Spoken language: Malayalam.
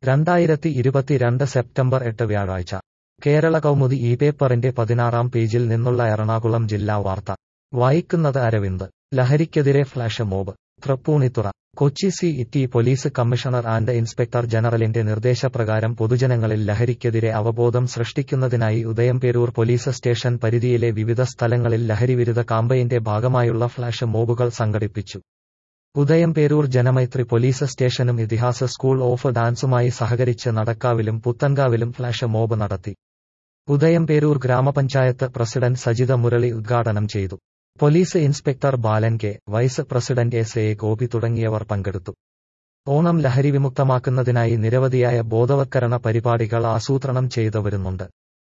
രണ്ടായിരത്തി ഇരുപത്തിരണ്ട് സെപ്റ്റംബർ എട്ട് വ്യാഴാഴ്ച കേരള കൗമുദി ഈ പേപ്പറിന്റെ പതിനാറാം പേജിൽ നിന്നുള്ള എറണാകുളം ജില്ലാ വാർത്ത വായിക്കുന്നത് അരവിന്ദ് ലഹരിക്കെതിരെ flash mob Tripunithura Kochi city police commissioner and inspector ജനറലിന്റെ നിർദ്ദേശപ്രകാരം പൊതുജനങ്ങളിൽ ലഹരിക്കെതിരെ അവബോധം സൃഷ്ടിക്കുന്നതിനായി ഉദയംപേരൂർ പോലീസ് സ്റ്റേഷൻ പരിധിയിലെ വിവിധ സ്ഥലങ്ങളിൽ ലഹരിവിരുദ്ധ കാമ്പയിന്റെ ഭാഗമായുള്ള ഫ്ലാഷ് മോബുകൾ സംഘടിപ്പിച്ചു ഉദയംപേരൂർ ജനമൈത്രി പോലീസ് സ്റ്റേഷനും ഇതിഹാസ സ്കൂൾ ഓഫ് ഡാൻസുമായി സഹകരിച്ച് നടക്കാവിലും പുത്തൻകാവിലും ഫ്ലാഷ് മോബ് നടത്തി ഉദയംപേരൂർ ഗ്രാമപഞ്ചായത്ത് പ്രസിഡന്റ് സജിത മുരളി ഉദ്ഘാടനം ചെയ്തു police inspector Balan K vice president S A Gopi തുടങ്ങിയവർ പങ്കെടുത്തു ഓണം ലഹരി വിമുക്തമാക്കുന്നതിനായി നിരവധിയായ ബോധവത്കരണ പരിപാടികൾ ആസൂത്രണം ചെയ്തു വരുന്നുണ്ട്